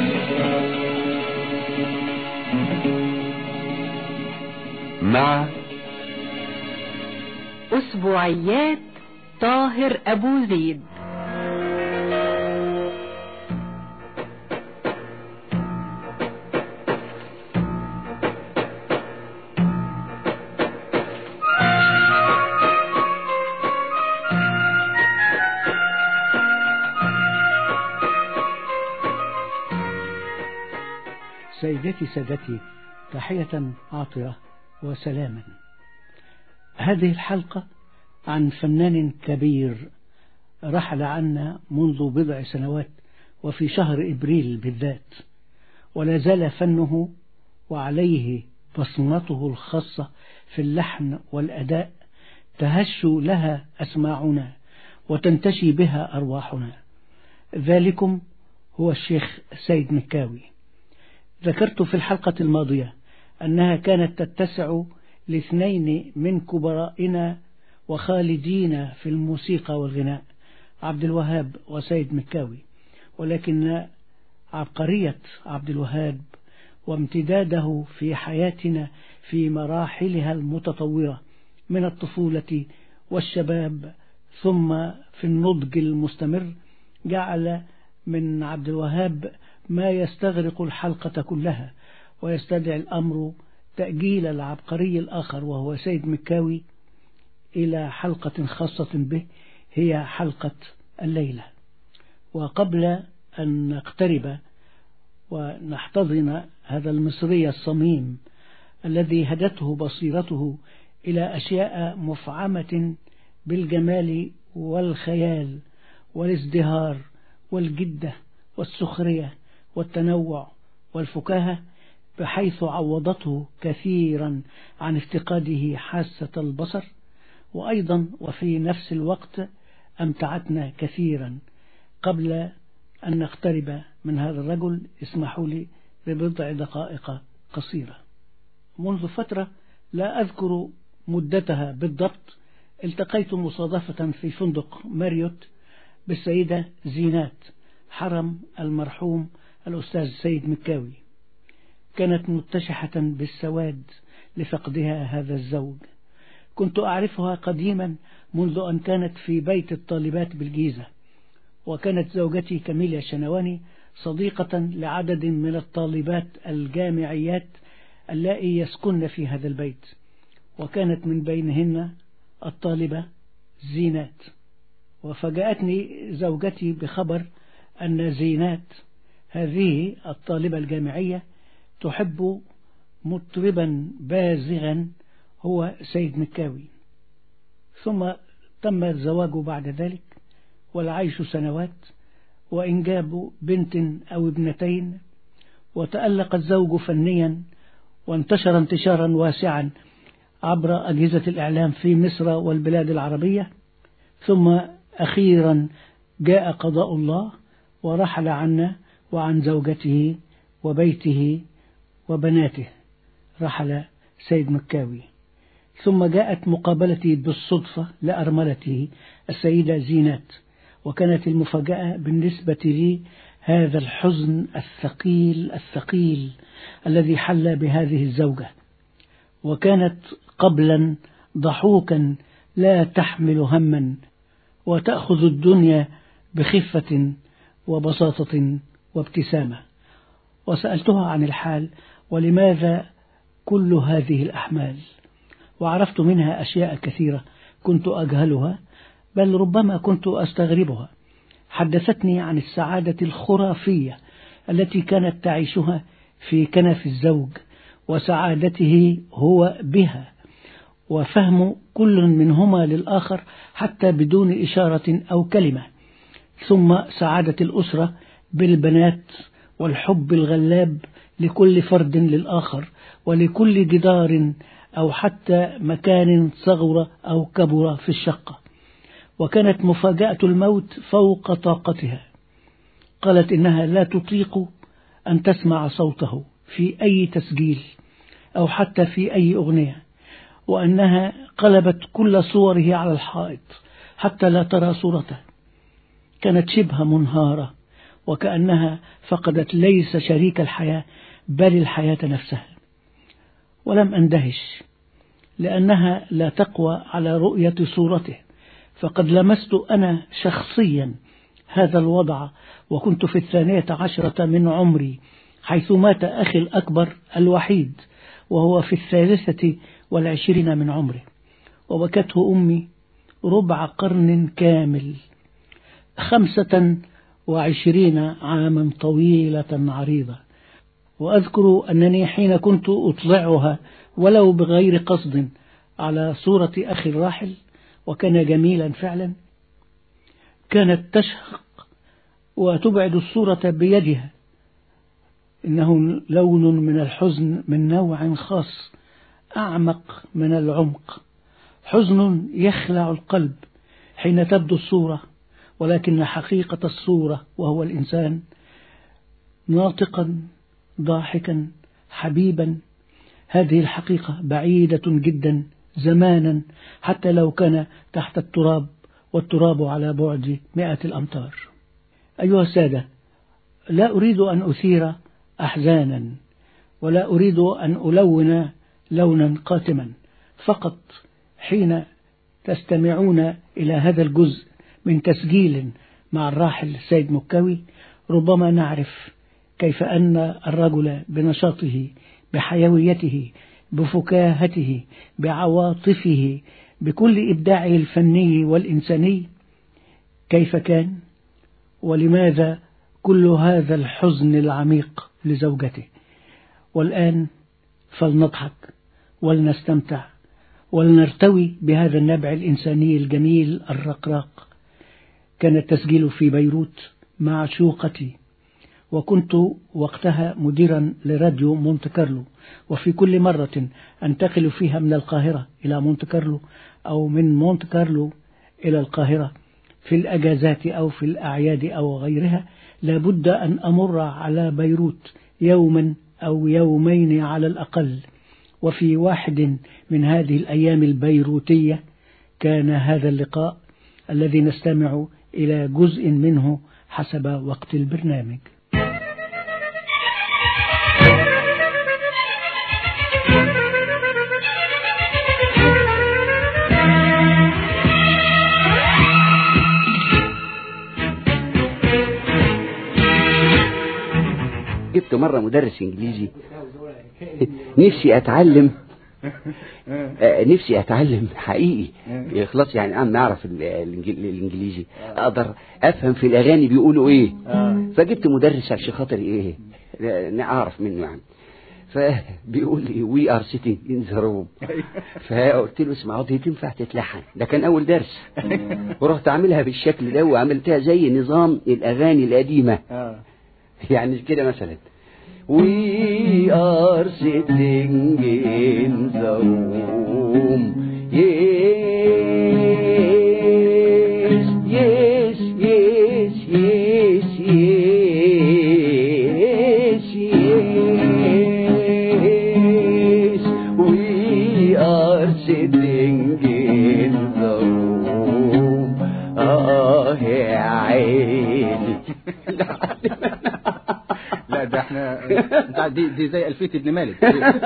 مع أسبوعيات طاهر أبو زيد سيدتي سادتي تحية عاطرة وسلاما هذه الحلقة عن فنان كبير رحل عنا منذ بضع سنوات وفي شهر إبريل بالذات ولا زال فنه وعليه بصمته الخاصة في اللحن والأداء تهش لها أسماعنا وتنتشي بها أرواحنا ذلكم هو الشيخ سيد مكاوي ذكرت في الحلقة الماضية أنها كانت تتسع لاثنين من كبرائنا وخالدين في الموسيقى والغناء عبد الوهاب وسيد مكاوي ولكن عبقرية عبد الوهاب وامتداده في حياتنا في مراحلها المتطورة من الطفولة والشباب ثم في النضج المستمر جعل من عبد الوهاب ما يستغرق الحلقة كلها ويستدعي الأمر تأجيل العبقري الآخر وهو سيد مكاوي إلى حلقة خاصة به هي حلقة الليلة وقبل أن نقترب ونحتضن هذا المصري الصميم الذي هدته بصيرته إلى أشياء مفعمة بالجمال والخيال والازدهار والجدة والسخرية والتنوع والفكاهة بحيث عوضته كثيرا عن افتقاده حاسة البصر وأيضا وفي نفس الوقت أمتعتنا كثيرا قبل أن نقترب من هذا الرجل اسمحوا لي ببضع دقائق قصيرة منذ فترة لا أذكر مدتها بالضبط التقيت مصادفة في فندق ماريوت بالسيدة زينات حرم المرحوم الأستاذ سيد مكاوي كانت متشحة بالسواد لفقدها هذا الزوج كنت أعرفها قديما منذ أن كانت في بيت الطالبات بالجيزة وكانت زوجتي كاميليا الشنواني صديقة لعدد من الطالبات الجامعيات اللائي يسكن في هذا البيت وكانت من بينهن الطالبة زينات وفجأتني زوجتي بخبر أن زينات هذه الطالبة الجامعية تحب مطربا بازغا هو سيد مكاوي ثم تم الزواج بعد ذلك والعيش سنوات وإنجاب بنت أو ابنتين وتألق الزوج فنيا وانتشر انتشارا واسعا عبر أجهزة الإعلام في مصر والبلاد العربية ثم أخيرا جاء قضاء الله ورحل عنا وعن زوجته وبيته وبناته رحل سيد مكاوي ثم جاءت مقابلتي بالصدفة لأرملته السيدة زينات وكانت المفاجأة بالنسبة لي هذا الحزن الثقيل الثقيل الذي حل بهذه الزوجة وكانت قبلا ضحوكا لا تحمل هما وتأخذ الدنيا بخفة وبساطة وابتسامة وسألتها عن الحال ولماذا كل هذه الأحمال وعرفت منها أشياء كثيرة كنت أجهلها بل ربما كنت أستغربها حدثتني عن السعادة الخرافية التي كانت تعيشها في كنف الزوج وسعادته هو بها وفهم كل منهما للآخر حتى بدون إشارة أو كلمة ثم سعادة الأسرة بالبنات والحب الغلاب لكل فرد للآخر ولكل جدار أو حتى مكان صغر أو كبر في الشقة وكانت مفاجأة الموت فوق طاقتها قالت إنها لا تطيق أن تسمع صوته في أي تسجيل أو حتى في أي أغنية وأنها قلبت كل صوره على الحائط حتى لا ترى صورته كانت شبه منهارة وكأنها فقدت ليس شريك الحياة بل الحياة نفسها ولم أندهش لأنها لا تقوى على رؤية صورته فقد لمست أنا شخصيا هذا الوضع وكنت في الثانية عشرة من عمري حيث مات أخي الأكبر الوحيد وهو في الثالثة والعشرين من عمره وبكته أمي ربع قرن كامل خمسة وعشرين عاما طويلة عريضة وأذكر أنني حين كنت أطلعها ولو بغير قصد على صورة أخي الراحل وكان جميلا فعلا كانت تشهق وتبعد الصورة بيدها إنه لون من الحزن من نوع خاص أعمق من العمق حزن يخلع القلب حين تبدو الصورة ولكن حقيقة الصورة وهو الإنسان ناطقا ضاحكا حبيبا هذه الحقيقة بعيدة جدا زمانا حتى لو كان تحت التراب والتراب على بعد مئة الأمتار أيها السادة لا أريد أن أثير أحزانا ولا أريد أن ألون لونا قاتما فقط حين تستمعون إلى هذا الجزء من تسجيل مع الراحل السيد مكاوي ربما نعرف كيف أن الرجل بنشاطه بحيويته بفكاهته بعواطفه بكل إبداعه الفني والإنساني كيف كان ولماذا كل هذا الحزن العميق لزوجته والآن فلنضحك ولنستمتع ولنرتوي بهذا النبع الإنساني الجميل الرقراق كان التسجيل في بيروت مع شوقتي وكنت وقتها مديرا لراديو مونت كارلو وفي كل مرة أنتقل فيها من القاهرة إلى مونت كارلو أو من مونت كارلو إلى القاهرة في الأجازات أو في الأعياد أو غيرها لابد أن أمر على بيروت يوما أو يومين على الأقل وفي واحد من هذه الأيام البيروتية كان هذا اللقاء الذي نستمع إلى جزء منه حسب وقت البرنامج جبت مرة مدرس انجليزي نفسي اتعلم آه، نفسي اتعلم حقيقي يخلص يعني انا اعرف ال- الإنجل- الانجليزي اقدر افهم في الاغاني بيقولوا ايه فجبت مدرس عشان خاطر ايه لا- اعرف منه يعني فبيقول لي وي ار سيتنج ان ذا روم فقلت له اسمع دي تنفع تتلحن ده كان اول درس ورحت عاملها بالشكل ده وعملتها زي نظام الاغاني القديمه يعني كده مثلا We are sitting in the room Yes, yes, yes, yes, yes, yes We are sitting in the room آه يا عيني لا ده احنا ده دي, دي زي ألفية ابن مالك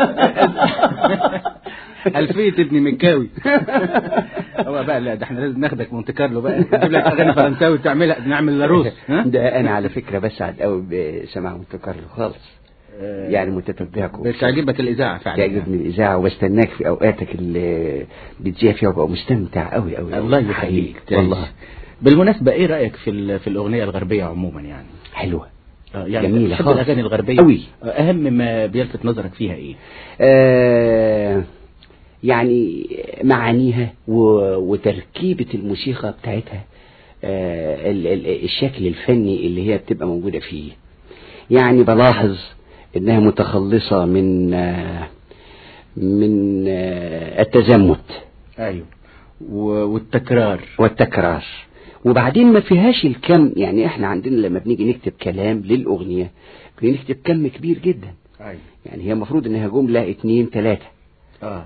ألفية ابن مكاوي هو بقى لا ده احنا لازم ناخدك مونte كارلو بقى نجيب لك أغاني فرنساوي تعملها نعمل لاروس ها؟ ده انا على فكره بسعد قوي بسماع مونت كارلو خالص يعني متتبعكم بتعجبك الإذاعة فعلا تعجبني الاذاعه واستناك في اوقاتك اللي بتذيع فيها وببقى مستمتع قوي قوي الله يخليك والله بالمناسبة ايه رأيك في ال- في الأغنية الغربية عموما يعني حلوه آه، يعني جميلة تحب خالص. الأغاني الغربية أوي. آه، أهم ما بيلفت نظرك فيها ايه آه يعني معانيها و- وتركيبة الموسيقى بتاعتها آه ال- ال- الشكل الفني اللي هي بتبقى موجودة فيه يعني بلاحظ انها متخلصة من آه من آه التزمت ايوه و- والتكرار والتكرار وبعدين ما فيهاش الكم يعني احنا عندنا لما بنيجي نكتب كلام للأغنية بنكتب كم كبير جدا ايوه يعني هي المفروض انها جملة اتنين تلاتة اه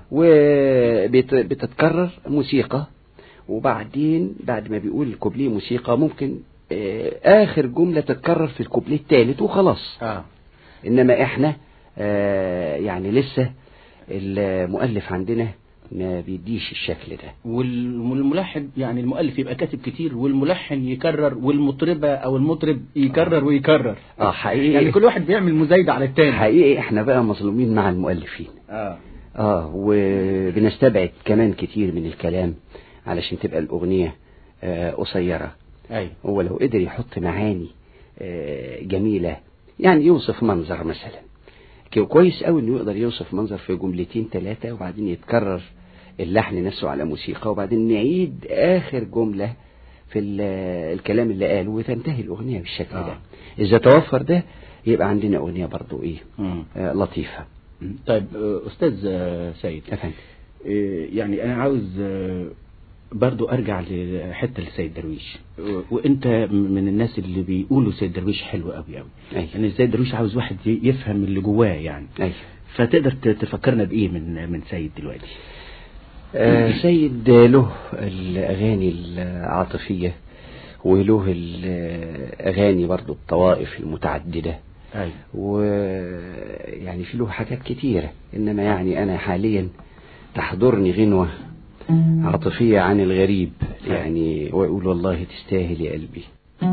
وبتتكرر موسيقى وبعدين بعد ما بيقول الكوبليه موسيقى ممكن آه، اخر جملة تتكرر في الكوبليه الثالث وخلاص اه انما احنا آه، يعني لسه المؤلف عندنا ما بيديش الشكل ده وال- والملحن يعني المؤلف يبقى كاتب كتير والملحن يكرر والمطربة او المطرب يكرر ويكرر اه حقيقي يعني كل واحد بيعمل مزايدة على التاني حقيقي احنا بقى مظلومين مع المؤلفين اه اه وبنستبعد كمان كتير من الكلام علشان تبقى الأغنية آه قصيرة ايوه هو لو قدر يحط معاني آه جميلة يعني يوصف منظر مثلا كو- كويس قوي انه يقدر يوصف منظر في جملتين ثلاثة وبعدين يتكرر اللحن نفسه على موسيقى وبعدين نعيد آخر جملة في ال- الكلام اللي قاله وتنتهي الأغنية بالشكل آه. ده إذا توفر ده يبقى عندنا أغنية برضو إيه مم. آه لطيفة طيب آه، استاذ آه، سيد يا فندم آه، يعني انا عاوز آه، برضو ارجع لحته لسيد درويش و- وانت من الناس اللي بيقولوا سيد درويش حلو قوي قوي أيوة. يعني سيد درويش عاوز واحد ي- يفهم اللي جواه يعني أيوة. فتقدر ت- تفكرنا بايه من من سيد دلوقتي آه، سيد له الأغاني العاطفية وله الأغاني برضو الطوائف المتعددة ايوه ويعني في له حاجات كتيرة إنما يعني أنا حاليا تحضرني غنوة عاطفية عن الغريب يعني ويقول والله تستاهل يا قلبي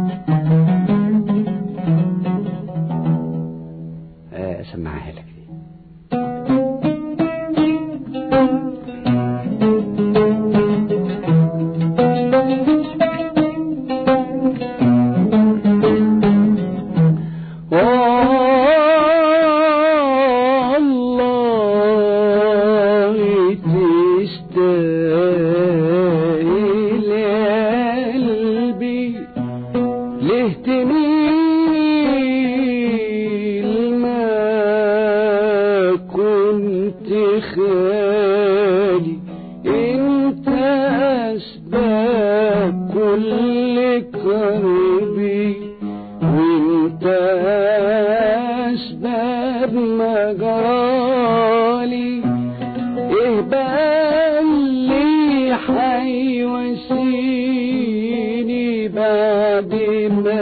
آه، أسمعها لك دي والله تستاهل يا قلبي ليه تميل ما كنت خالي انت اسباب كل كربي وانت اسباب ما جرالي ايه بقى اللي حيواسيني بعد ما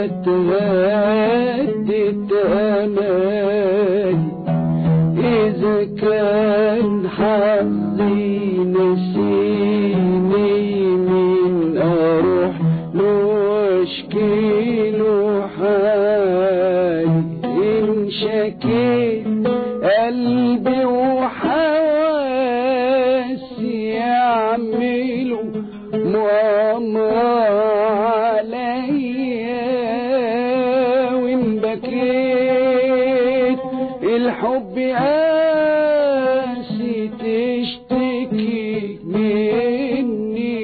تهدت امالي اذا كان حظي نسيني من اروح له واشكي له حالي ان شكيت قلبي وحواسي يعملوا مؤامرة عليا وإن بكيت الحب قاسي تشتكي مني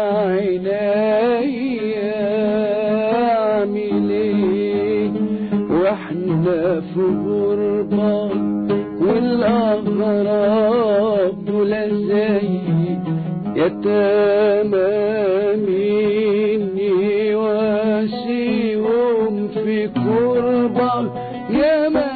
عينيا أعمل إيه واحنا في غربة والأغراب دول زي يتامى مني واسيهم في كربة يا ما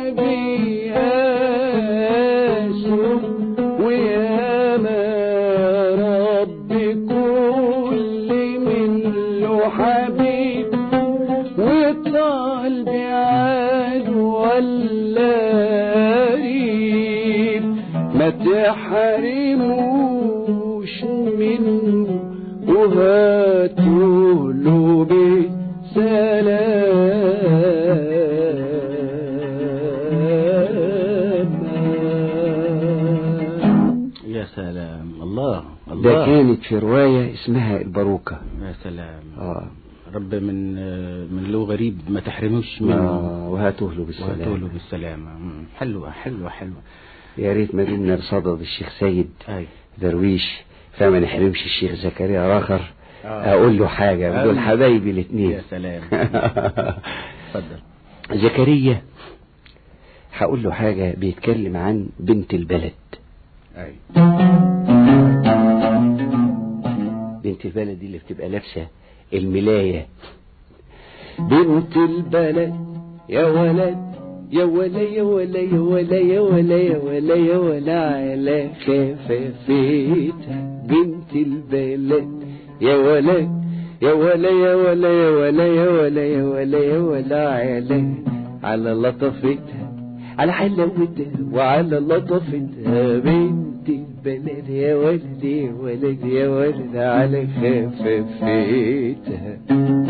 بياسوا ويا ما رب كل من له حبيب وطال بعاد ولا قريب ما تحرموش منه وهاتوا له بسلام يا سلام الله ده الله كانت في رواية اسمها الباروكة يا سلام اه رب من آه، من له غريب ما تحرموش منه آه، وهاتوه له وهاتوله بالسلام بالسلامة مم. حلوة حلوة حلوة يا ريت ما دمنا بصدد الشيخ سيد أي درويش فما نحرمش الشيخ زكريا راخر آه. اقول له حاجة دول آه. حبايبي الاثنين يا سلام اتفضل زكريا هقول له حاجة بيتكلم عن بنت البلد أي بنت البلد دي اللي بتبقى لابسة الملاية بنت البلد يا ولد يا ولا يا ولا يا ولا يا ولا يا ولا يا ولا على خفافتها بنت البلد يا ولد يا ولا يا ولا يا ولا يا ولا يا ولا يا ولا على على لطفتها على حلاوتها وعلى لطفتها بنت البلد يا ولد يا ولد يا ولد على خفافتها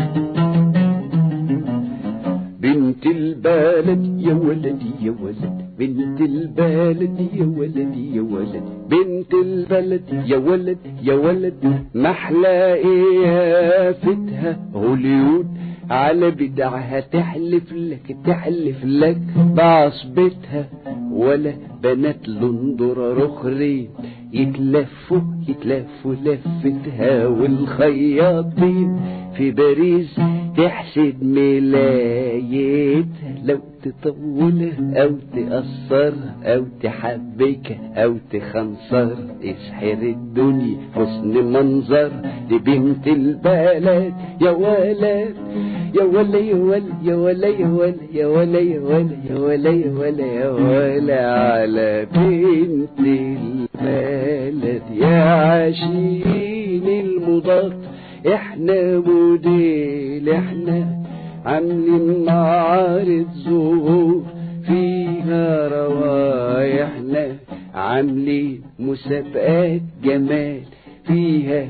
بنت البلد يا ولد يا ولد بنت البلد يا ولد يا ولد بنت البلد يا ولد يا ولد محلى قيافتها هوليود على بدعها تحلف لك تحلف لك بعصبتها ولا بنات لندر رخرين يتلفوا يتلفوا لفتها والخياطين في باريس تحسد ملايتها لو تطولها او تقصرها او تحبكها او تخنصرها تسحر الدنيا حسن منظر لبنت البلد يا ولد يا ولا يا ولا يا ولا يا ولا يا ولا يا ولا يا ولا يا ولا يا ولا على بنت البلد يا عاشقين المضاد احنا موديل احنا عاملين معارض ظهور فيها روايحنا عاملين مسابقات جمال فيها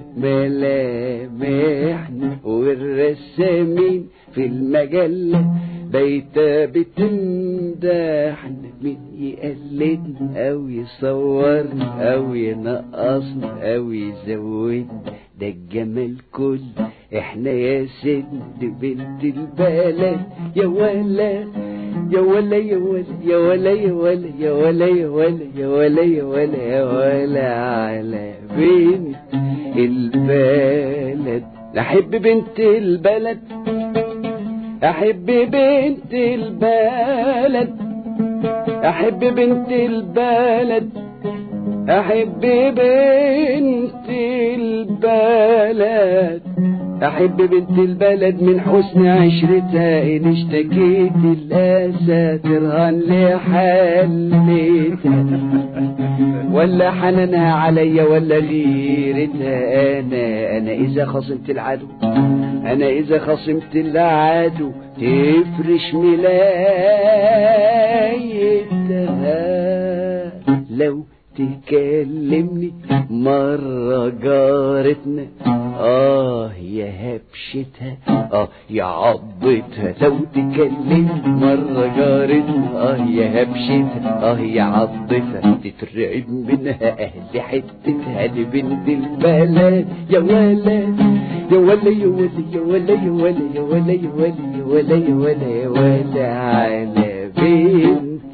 ملامحنا والرسامين في المجلة بيتا بتمدحنا مين يقلدنا او يصورنا او ينقصنا او يزودنا ده الجمال كله احنا يا سيدنا بنت البلد يا ولا يا ولا يا ولا يا ولا يا ولا يا ولا يا ولا يا ولا يا ولا يا ولا على بنت البلد احب بنت البلد احب بنت البلد احب بنت البلد احب بنت البلد احب بنت البلد من حسن عشرتها ان اشتكيت الاسى ترهن لحلتها ولا حنانها عليا ولا غيرتها انا انا اذا خصمت العدو انا اذا خصمت العدو تفرش ملايتها لو تكلمني مرة جارتنا آه يا هبشتها آه يا عضتها لو تكلمني مرة جارتنا آه يا هبشتها آه يا عضتها تترعب منها أهل حتتها لبنت البلد يا ولد يا ولا يا ولا يا ولا يا ولا يا ولا يا ولا يا ولا يا ولا يا ولا على بنت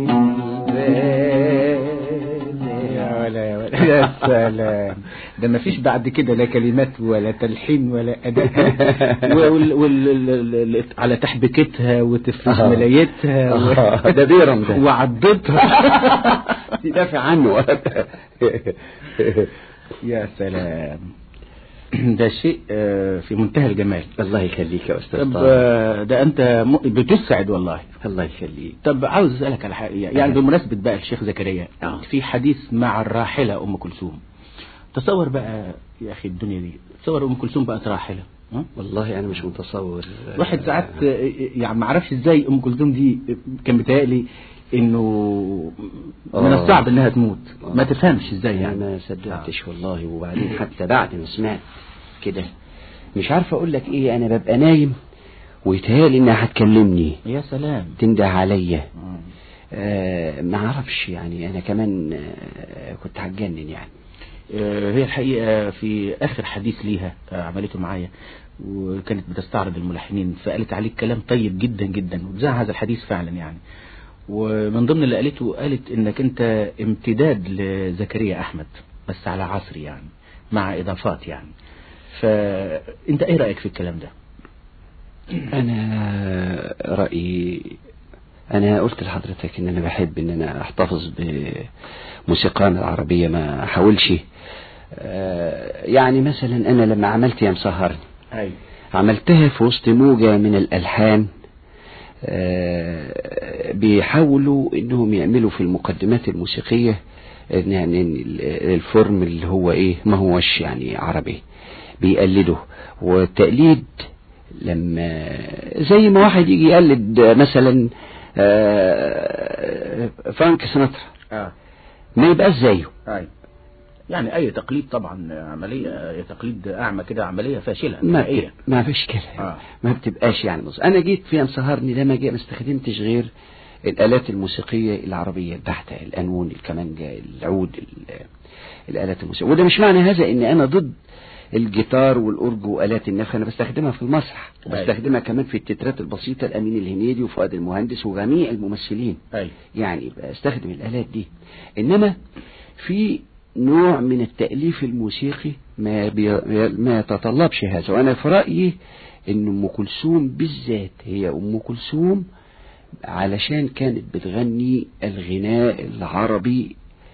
البلد يا ولا يا ولا يا سلام ده ما فيش بعد كده لا كلمات ولا تلحين ولا اداء وال وال ال- ال- على تحبكتها وتفرش آه. ملايتها و... آه، ده بيرم ده. وعضتها تدافع عنه يا سلام ده شيء آه، في منتهى الجمال الله يخليك يا استاذ طب طارق آه، ده انت م- بتسعد والله الله يخليك طب عاوز اسالك على حاجه يعني بمناسبه بقى الشيخ زكريا آه. في حديث مع الراحله ام كلثوم تصور بقى يا اخي الدنيا دي تصور ام كلثوم بقت راحله ها؟ والله انا مش متصور واحد ساعات آه، يعني ما اعرفش ازاي ام كلثوم دي كان بيتهيألي انه من آه. الصعب انها تموت ما تفهمش ازاي يعني يعني ما صدقتش والله وبعدين حتى بعد ما سمعت كده مش عارف اقول لك ايه انا ببقى نايم ويتهيألي انها هتكلمني يا سلام تنده عليا مم. آه ما اعرفش يعني انا كمان آه كنت هتجنن يعني آه، هي الحقيقة في آخر حديث ليها آه، عملته معايا وكانت بتستعرض الملحنين فقالت عليك كلام طيب جدا جدا وتذاع هذا الحديث فعلا يعني ومن ضمن اللي قالته قالت انك انت امتداد لزكريا احمد بس على عصري يعني مع اضافات يعني فانت ايه رأيك في الكلام ده انا رايي انا قلت لحضرتك ان انا بحب ان انا احتفظ بموسيقانا العربيه ما احاولش آه، يعني مثلا انا لما عملت يا مسهرني ايوه عملتها في وسط موجة من الألحان آه، بيحاولوا انهم يعملوا في المقدمات الموسيقية إن يعني إن ال- الفورم اللي هو ايه ما هوش يعني عربي بيقلده والتقليد لما زي ما واحد يجي يقلد مثلا آه، فرانك سيناترا اه ما يبقاش زيه اي يعني اي تقليد طبعا عمليه أي تقليد اعمى كده عمليه فاشله ما نهائيا بت- ما فيش كده آه. ما بتبقاش يعني بص انا جيت في انصهارني لما جاء ما استخدمتش غير الالات الموسيقيه العربيه البحته القانون الكمانجا العود ال- الالات الموسيقيه وده مش معنى هذا ان انا ضد الجيتار والاورج والات النفخ انا بستخدمها في المسرح أيوة. وبستخدمها كمان في التترات البسيطه الامين الهنيدي وفؤاد المهندس وجميع الممثلين اي يعني بستخدم الآلات دي إنما في نوع من التأليف الموسيقي ما بي ما يتطلبش هذا وأنا في رأيي إن أم كلثوم بالذات هي أم كلثوم علشان كانت بتغني الغناء العربي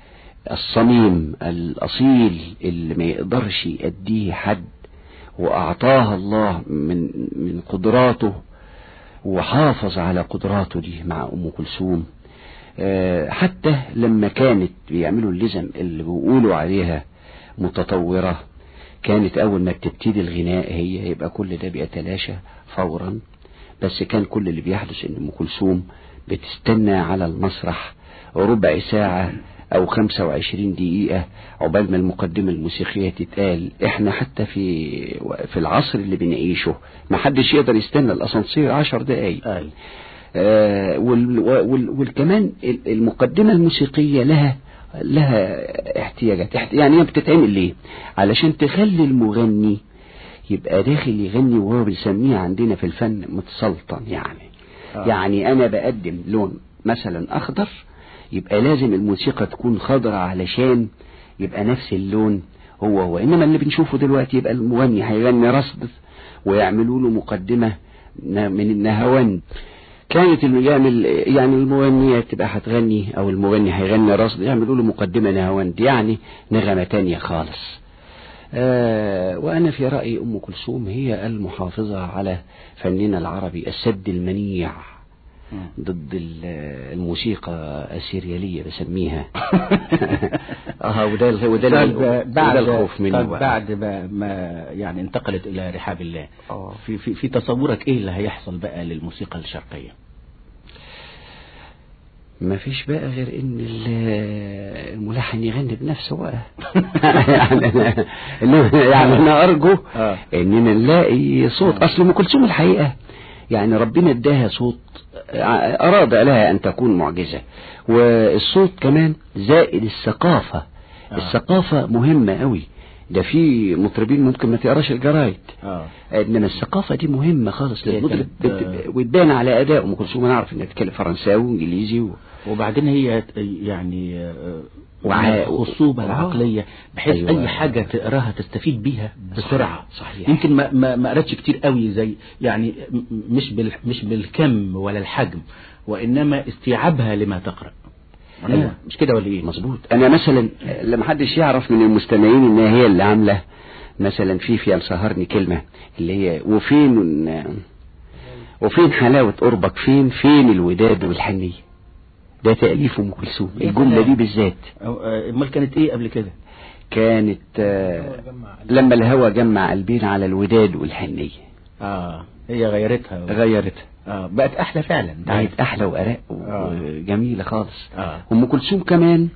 الصميم الأصيل اللي ما يقدرش يأديه حد وأعطاها الله من من قدراته وحافظ على قدراته دي مع أم كلثوم آه، حتى لما كانت بيعملوا اللزم اللي بيقولوا عليها متطورة كانت أول ما بتبتدي الغناء هي يبقى كل ده بيتلاشى فورا بس كان كل اللي بيحدث إن أم كلثوم بتستنى على المسرح ربع ساعة أو 25 دقيقة عقبال ما المقدمة الموسيقية تتقال إحنا حتى في في العصر اللي بنعيشه ما حدش يقدر يستنى الأسانسير 10 دقايق اي آه، وال- وال- والكمان المقدمة الموسيقية لها لها احتياجات احت- يعني هي بتتعمل ليه علشان تخلي المغني يبقى داخل يغني وهو بنسميه عندنا في الفن متسلطن يعني آه. يعني انا بقدم لون مثلا اخضر يبقى لازم الموسيقى تكون خضراء علشان يبقى نفس اللون هو هو انما اللي بنشوفه دلوقتي يبقى المغني هيغني رصد ويعملوا له مقدمة ن- من النهاوند كانت اللي يعمل يعني المغنية تبقى هتغني او المغني هيغني رصد يعملوا له مقدمة نهاوند يعني نغمة تانية خالص آه وانا في رأيي ام كلثوم هي المحافظة على فننا العربي السد المنيع ضد ال- الموسيقى السريالية بسميها اه وده ال- وده ال- طب وده بعد الخوف منه طب بقى. بعد ما, ما يعني انتقلت الى رحاب الله آه. في في في تصورك ايه اللي هيحصل بقى للموسيقى الشرقيه ما فيش بقى غير ان ال- الملحن يغني بنفسه بقى يعني أنا إنما- يعني انا ارجو آه. اننا نلاقي صوت اصل ام كلثوم الحقيقه يعني ربنا اداها صوت ع- اراد لها ان تكون معجزه والصوت كمان زائد الثقافه آه. الثقافه مهمه قوي ده في مطربين ممكن ما تقراش الجرايد اه انما الثقافه دي مهمه خالص هي للمطرب كانت- بت- وتبان على اداء ام كلثوم انا اعرف انها تتكلم فرنساوي وانجليزي و... وبعدين هي يعني آه، وعاء- الخصوبة آه. العقلية بحيث أيوة. أي حاجة تقراها تستفيد بيها بسرعة صحيح. يمكن ما ما ما قرأتش كتير قوي زي يعني م- مش بال مش بالكم ولا الحجم وإنما استيعابها لما تقرأ أيوة. مش كده ولا إيه؟ مظبوط انا مثلا لما حدش يعرف من المستمعين انها هي اللي عامله مثلا في في سهرني كلمه اللي هي وفين وفين حلاوه قربك فين فين الوداد والحنيه ده تاليف ام كلثوم إيه الجمله ده؟ دي بالذات أو- آه، أمال كانت إيه قبل كده؟ كانت آه، لما الهوى جمع قلبين على الوداد والحنيه آه هي غيرتها غيرتها آه بقت أحلى فعلا أنت عارف. بقت احلى وارق آه. وجميله خالص آه. ام كلثوم كمان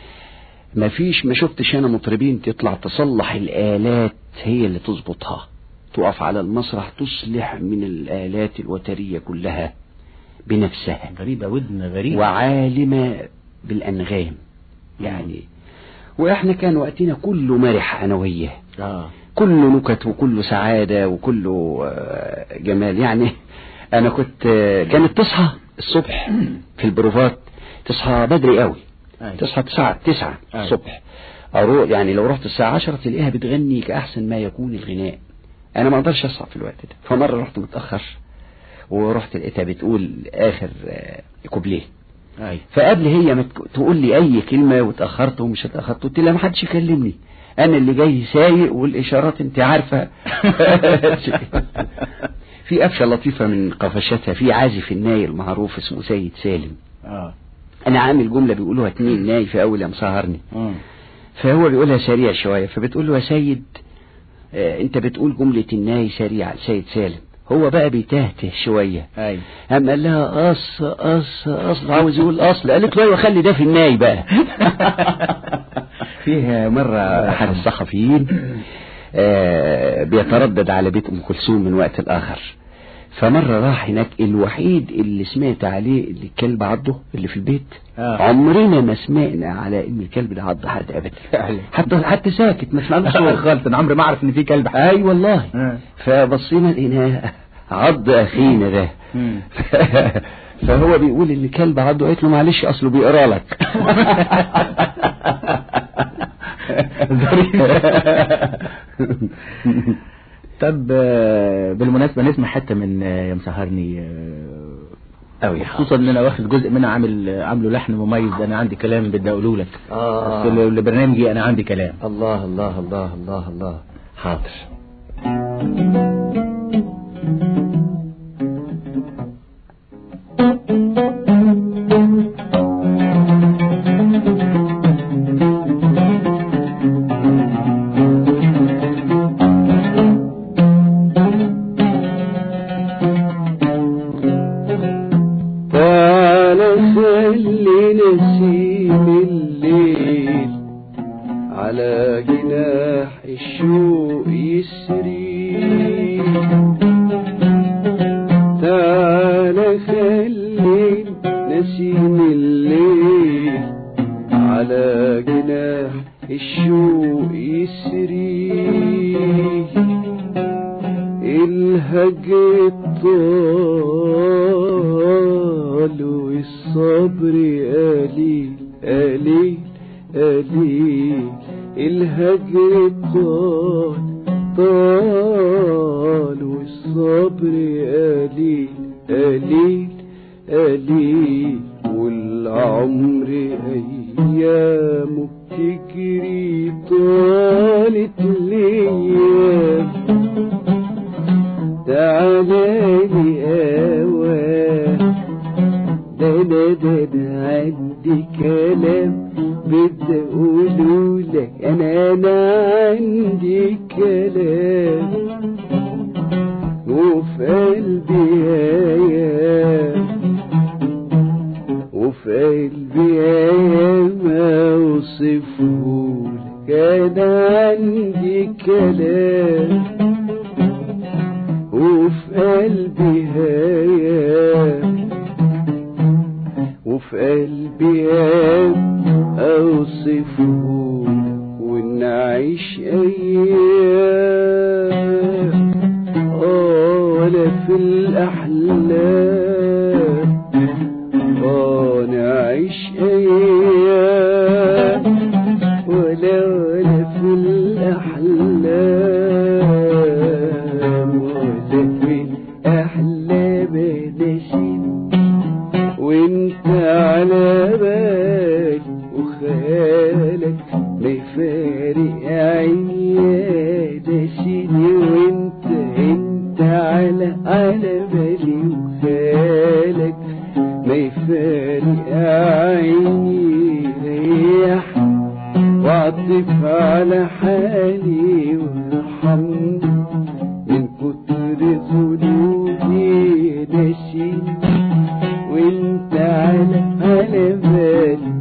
ما فيش ما شفتش انا مطربين تطلع تصلح الالات هي اللي تظبطها تقف على المسرح تصلح من الالات الوتريه كلها بنفسها غريبة ودن غريبة وعالمه بالانغام يعني واحنا كان وقتنا كله مرح انا وياه آه كله نكت وكله سعادة وكله آه، جمال يعني أنا كنت آه، كانت تصحى الصبح في البروفات تصحى بدري قوي أيوة. تصحى تسعة تسعة أيوة. الصبح أروح يعني لو رحت الساعة عشرة تلاقيها بتغني كأحسن ما يكون الغناء أنا ما أقدرش أصحى في الوقت ده فمرة رحت متأخر ورحت لقيتها بتقول آخر آه، كوبليه أي فقبل هي ما تك- تقول لي اي كلمه واتاخرت ومش اتاخرت قلت لها ما حدش يكلمني انا اللي جاي سايق والاشارات انت عارفه في قفشه لطيفه من قفشاتها في عازف الناي المعروف اسمه سيد سالم آه انا عامل جمله بيقولوها اتنين ناي في اول يا مسهرني مم. فهو بيقولها سريع شويه فبتقول له يا سيد آه، انت بتقول جملة الناي سريعة سيد سالم هو بقى بيتهته شوية ايوه قام قال لها أص أص أصل عاوز يقول أصل قالت له أيوة خلي ده في الناي بقى فيه مرة أحد الصحفيين آه، بيتردد على بيت أم كلثوم من وقت لآخر فمرة راح هناك الوحيد اللي سمعت عليه اللي الكلب عضه اللي في البيت آه. عمرنا ما سمعنا على ان الكلب ده عض حد ابدا فعلا. حتى حتى ساكت ما سمعناش صوت خالص انا عمري ما اعرف ان في كلب اي والله آه. فبصينا لقيناه عض اخينا ده مم. فهو بيقول ان كلب عضه قالت له معلش اصله بيقرا لك طب آه، بالمناسبة نسمع حتة من آه، يا مسهرني آه، أوي خصوصا ان انا واخد جزء منها عامل عامله لحن مميز انا عندي كلام بدي اقوله لك آه. بس ل- لبرنامجي انا عندي كلام الله الله الله الله الله حاضر تعالى خلي نسيم الليل على جناح الشوق يسري تعالى خلي نسيم الليل على جناح الشوق يسري الهجر طال والصبر قليل قليل قليل الهجر طال طال والصبر قليل قليل قليل والعمر أيامه بتجري طالت الأيام تعالى لي أوان ده انا ده انا عندي كلام بدي اقوله لك انا انا عندي كلام وفي قلبي ايام وفي قلبي ايام اوصفهولك انا عندي كلام وفي قلبي هيام وفي قلبي هيام اوصفهولك ونعيش ايام اه ولا في الاحلام اه نعيش ايام ولا ولا في الاحلام ولا في الاحلام نسيم وانت على بالي وخيالك ما يفارق عيني يا نسيني وانت انت على على بالي وخيالك ما يفارق عيني ريح واعطف على حالي وارحمني من كتر ذنوبي نسيني وانت على على بالي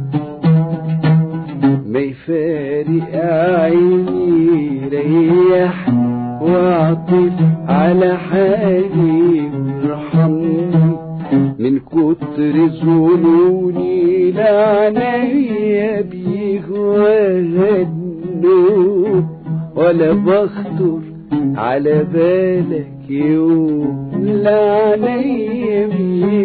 ما يفارق عيني ريح واعطف على حالي وارحمني من كتر ظنوني لعنيا بيه وهنوب ولا بخطر على بالك يوم لعنيا بيه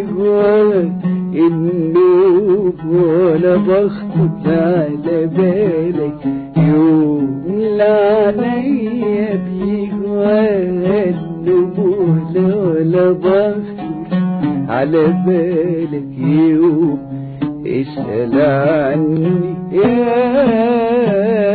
النوب ولا بخطر على بالك يوم لعنيا بيه النوب ولا ولا بخطر على بالك يوم اسأل عني يا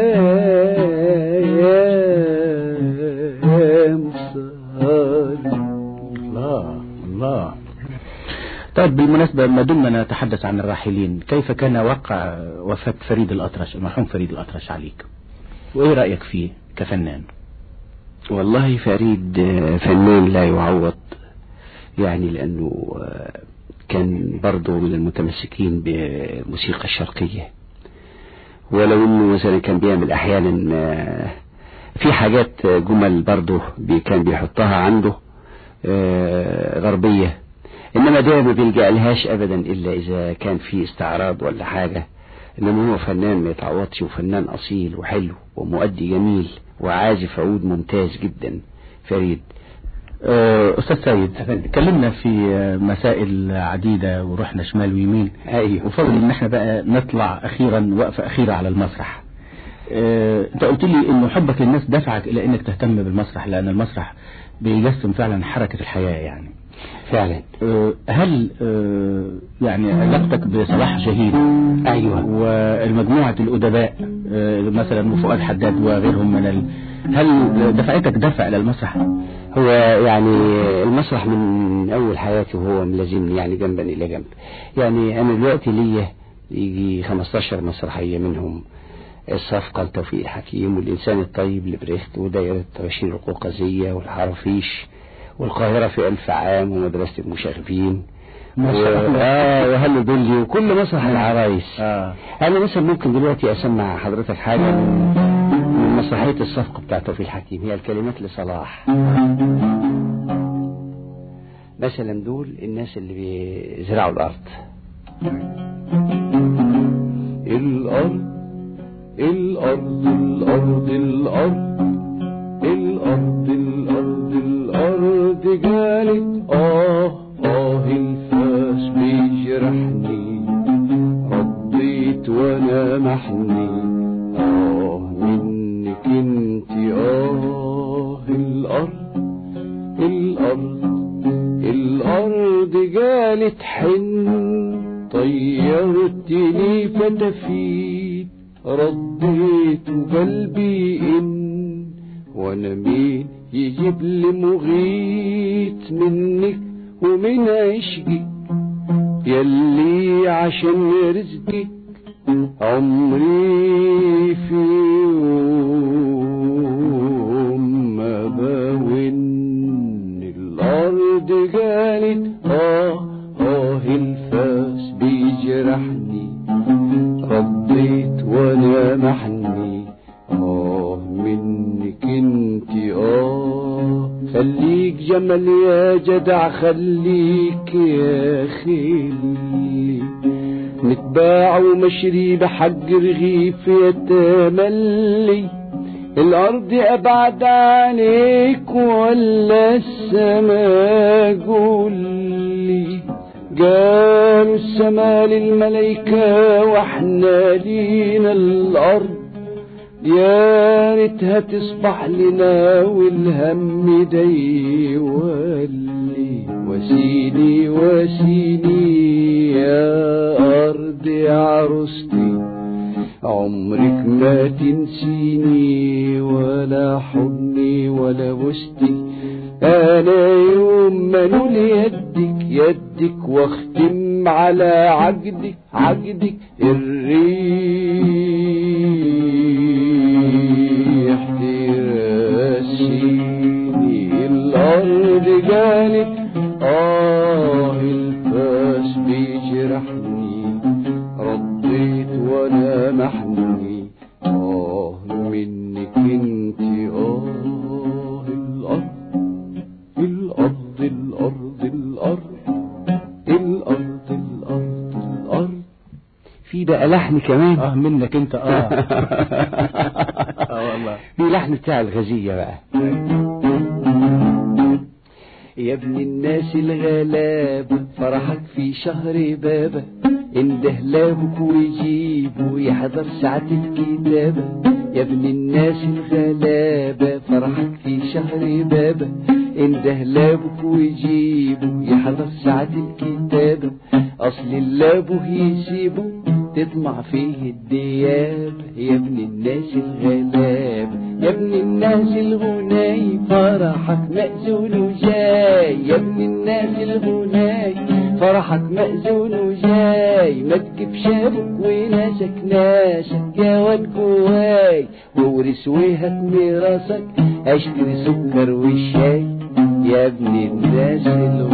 يا مسهر الله الله طيب بالمناسبة ما دمنا نتحدث عن الراحلين كيف كان وقع وفاة فريد الأطرش المرحوم فريد الأطرش عليك وإيه رأيك فيه كفنان والله فريد آه، فنان لا يعوض يعني لأنه آه، كان برضه من المتمسكين بالموسيقى الشرقية ولو انه مثلا كان بيعمل احيانا آه، في حاجات آه، جمل برضه بي- كان بيحطها عنده آه، غربية انما ده ما بيلجأ لهاش ابدا الا اذا كان في استعراض ولا حاجة انما هو فنان ما يتعوضش وفنان اصيل وحلو ومؤدي جميل وعازف عود ممتاز جدا فريد آه، أستاذ سيد اتكلمنا في آه، مسائل عديدة ورحنا شمال ويمين ايوه وفضل ان احنا بقى نطلع اخيرا وقفة اخيرة على المسرح آه، انت قلت لي انه حبك للناس دفعك الى انك تهتم بالمسرح لان المسرح بيجسم فعلا حركة الحياة يعني فعلا آه، هل آه، يعني علاقتك بصلاح جاهين ايوه والمجموعة الأدباء آه، مثلا وفؤاد حداد وغيرهم من ال... هل دفعتك دفع إلى المسرح؟ هو يعني المسرح من أول حياتي وهو ملازمني يعني جنبا إلى جنب يعني أنا دلوقتي ليا يجي 15 مسرحية منهم الصفقة لتوفيق الحكيم والإنسان الطيب لبريخت ودائرة بشير القوقازية والحرافيش والقاهرة في ألف عام ومدرسة المشاغبين ما و... شاء الله. آه وهلو بيلي وكل مسرح العرايس آه. أنا مثلا ممكن دلوقتي أسمع حضرتك حاجة من, من مسرحية الصفقة بتاعت توفيق الحكيم هي الكلمات لصلاح مثلا دول الناس اللي بيزرعوا الأرض الأرض الأرض الأرض الأرض الأرض الأرض الأرض جالت آه آه الفاس بيجرحني رديت وأنا محني آه منك انت آه الأرض الأرض الأرض جالت حن طيرتني فتفيت رديت قلبي إن وانا مين يجيب لي مغيث منك ومن عشقك يلي عشان رزقك عمري في يوم ما بون الارض قالت اه اه الفاس بيجرحني رديت وانا محني اه منك انت اه خليك جمل يا جدع خليك يا خيلي نتباع ومشري بحق رغيف يتملي الارض ابعد عليك ولا السما قولي قالوا السما للملايكة واحنا لينا الارض يا ريتها تصبح لنا والهم ده يولي وسيني وسيني يا أرض يا عروستي عمرك ما تنسيني ولا حضني ولا بوستي أنا يوم ما نول يدك يدك واختم على عقدك عقدك الريح ترسيني الأرض قالت آه الفاس بيجرحني رديت وأنا محني آه منك انت آه الأرض الأرض الأرض الأرض الأرض الأرض الأرض في بقى لحن كمان اه منك انت اه اه والله في لحن بتاع الغزية بقى يا ابن الناس الغلابة فرحك في شهر بابا انده لابك ويجيبه يحضر ساعة الكتابة يا ابن الناس الغلابة فرحك في شهر بابا انده لابك ويجيبه يحضر ساعة الكتابة اصل اللابه يسيبه تطمع فيه الدياب يا ابن الناس الغلاب يا ابن الناس الغناي فرحك مأزول وجاي يا ابن الناس الغناي فرحك مأذون وجاي ما تجيبش ابوك وناسك ناسك يا واد جواي وورث وهات ميراثك اشتري سكر والشاي يا ابن الناس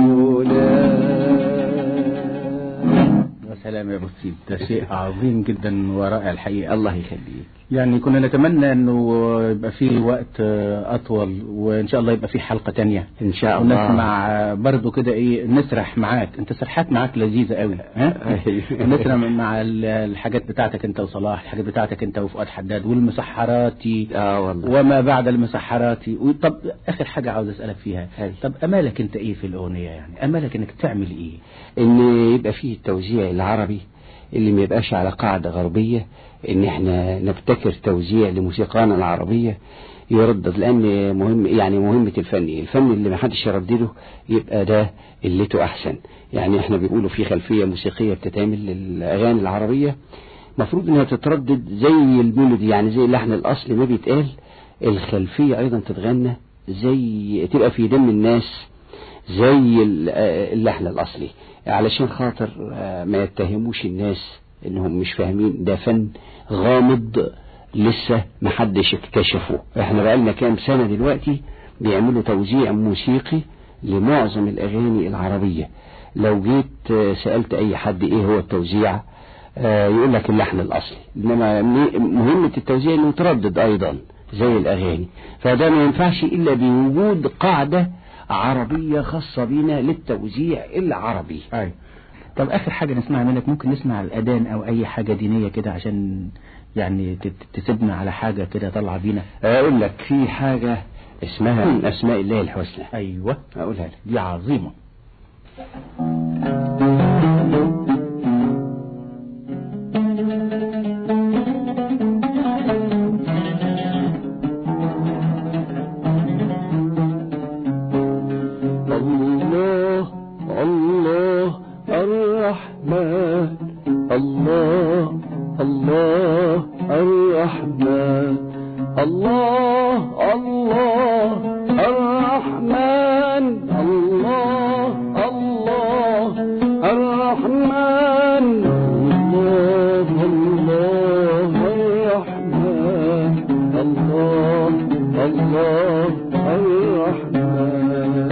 الغنى يا سلام يا ابو سيد ده شيء عظيم جدا ورائع الحقيقه الله يخليك يعني كنا نتمنى انه يبقى فيه وقت اطول وان شاء الله يبقى فيه حلقه تانية ان شاء الله ونسمع برضو كده ايه نسرح معاك انت سرحات معاك لذيذه قوي ها نسرح مع ال- الحاجات بتاعتك انت وصلاح الحاجات بتاعتك انت وفؤاد حداد والمسحراتي اه والله وما بعد المسحراتي طب اخر حاجه عاوز اسالك فيها هاي. طب امالك انت ايه في الاغنيه يعني امالك انك تعمل ايه ان يبقى فيه التوزيع العربي اللي ما يبقاش على قاعدة غربية ان احنا نبتكر توزيع لموسيقانا العربية يردد لان مهم يعني مهمة الفن الفن اللي ما حدش يردده يبقى ده الليته احسن يعني احنا بيقولوا في خلفية موسيقية بتتعمل للاغاني العربية مفروض انها تتردد زي الميلودي يعني زي اللحن الاصلي ما بيتقال الخلفية ايضا تتغنى زي تبقى في دم الناس زي ال- آه اللحن الأصلي علشان خاطر آه، ما يتهموش الناس انهم مش فاهمين ده فن غامض لسه محدش اكتشفه احنا بقالنا كام سنة دلوقتي بيعملوا توزيع موسيقي لمعظم الأغاني العربية لو جيت آه، سألت أي حد إيه هو التوزيع آه، يقول لك اللحن الأصلي إنما م- مهمة التوزيع إنه يتردد أيضا زي الأغاني فده ما ينفعش إلا بوجود قاعدة عربية خاصة بينا للتوزيع العربي ايوه طب اخر حاجه نسمعها منك ممكن نسمع الاذان او اي حاجه دينيه كده عشان يعني تت- تسيبنا على حاجه كده طالعه بينا أقول لك في حاجة اسمها من أسماء الله الحسنى ايوه أقولها لك دي عظيمه الله الله الرحمن الله الله الرحمن الله الله الرحمن الله الله الرحمن الله الله الرحمن الله الله الرحمن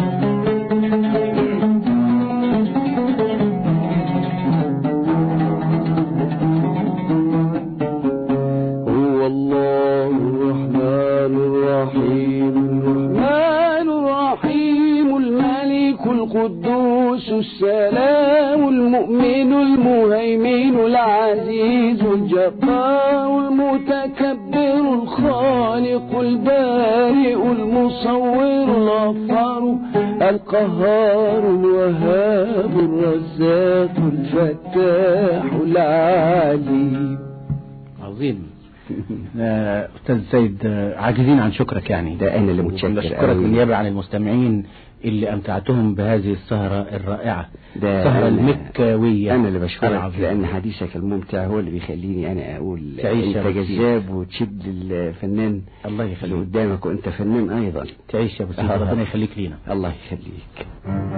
هو الله الرحمن الرحيم الرحمن الرحيم الملك القدوس السلام المؤمن المهيمن العزيز الجبار المتكبر الخالق البارئ المصور الغفار القهار الوهاب الرزاق الفتاح العليم عظيم آه، استاذ سيد آه، عاجزين عن شكرك يعني ده أنا اللي متشكر نشكرك أوي. بالنيابه عن المستمعين اللي امتعتهم بهذه السهره الرائعه ده السهره أنا- المكاويه أنا اللي بشكرك العظيمة. لأن حديثك الممتع هو اللي بيخليني أنا أقول تعيش يا أنت أبو سيد. جذاب وتشد الفنان الله اللي يخليك قدامك وأنت فنان أيضا تعيش يا ابو سيد آه. ربنا يخليك لينا الله يخليك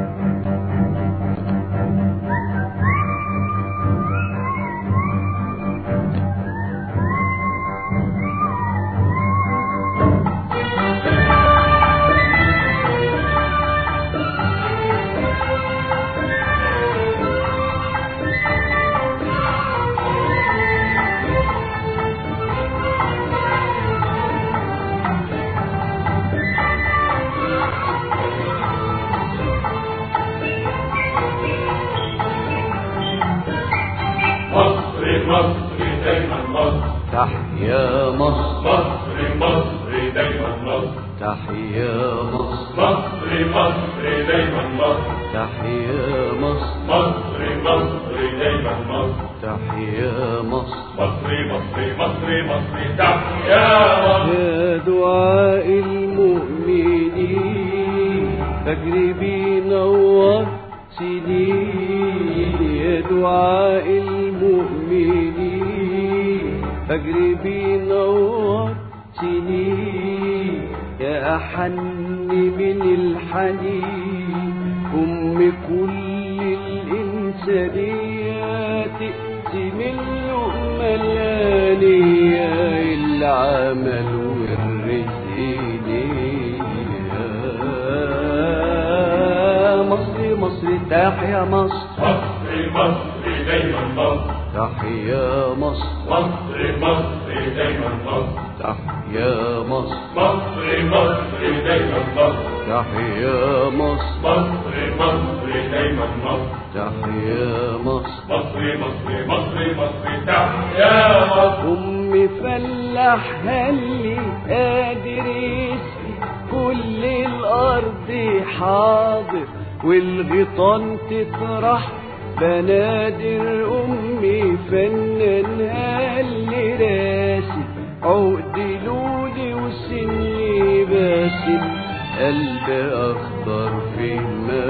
مصر مصر دايما مصر تحيا مصر مصر مصر دايما مصر تحيا مصر مصر مصر دايما مصر تحيا مصر مصر مصر دايما مصر تحيا مصر مصر مصر مصر مصر تحيا مصر يا دعاء المؤمنين فجر بينور سنين يا دعاء المؤمنين فجر بينور سنين يا أحن من الحنين أم كل الإنسان ثانية تقسم اللقمة الآنية العمل والرزق ليها مصر مصر تحيا مصر مصر مصر دايما مصر تحيا مصر مصر مصر دايما مصر تحيا مصر مصر مصر دايما مصر تحيا مصر مصر مصر دايما مصر تحيا مصر مصر مصر مصر مصر تحيا مصر أم فلاح هلي قادر يسقي كل الأرض حاضر والغيطان تطرح بنادر أمي فنان هلي راسي عقد لولي وسني باسم قلب أخضر في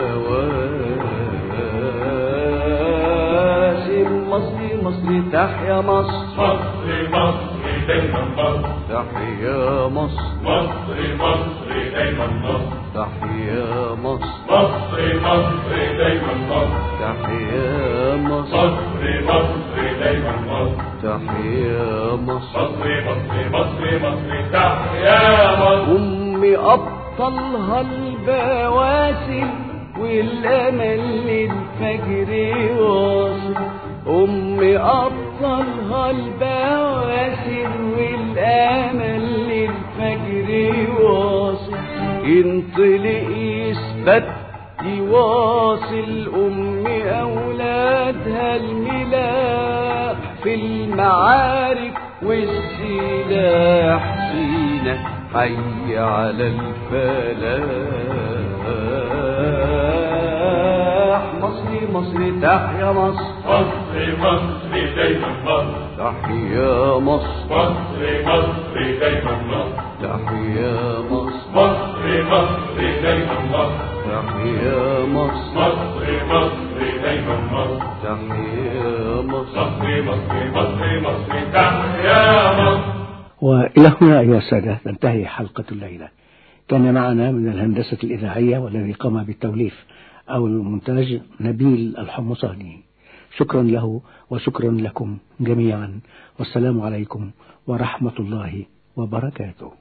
مواسم مصر مصر تحيا مصر مصر مصر دايما مصر تحيا مصر مصر مصر دايما مصر تحيا مصر مصر مصر دايما مصر تحيا مصر مصر مصر دايما مصر تحيا مصر مصر مصر مصر مصر تحيا مصر أمي أبطلها البواسل والأمل للفجر واصل أمي أبطلها البواسل والأمل للفجر واصل ينطلق يثبت يواصل أمي أولادها الملاح في المعارك والسلاح سينا حي على الفلاح مصر مصر تحيا مصر مصر مصر دايما مصر تحيا مصر مصر مصر دايما مصر تحيا مصر مصر مصر دايما مصر تحيا مصر مصر مصر دايما مصر تحيا مصر مصر مصر مصر مصر تحيا مصر وإلى هنا أيها السادة تنتهي حلقة الليلة كان معنا من الهندسة الإذاعية والذي قام بالتوليف أو المونتاج نبيل الحمصاني شكرا له وشكرا لكم جميعا والسلام عليكم ورحمة الله وبركاته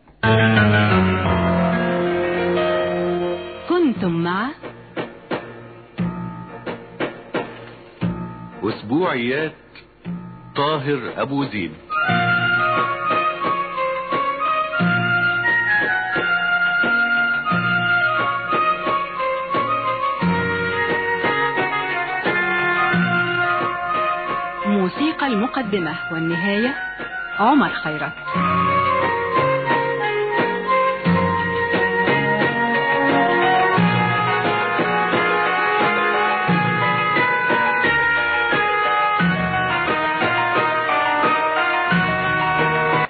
كنتم مع أسبوعيات طاهر أبو زيد موسيقى المقدمة والنهاية عمر خيرت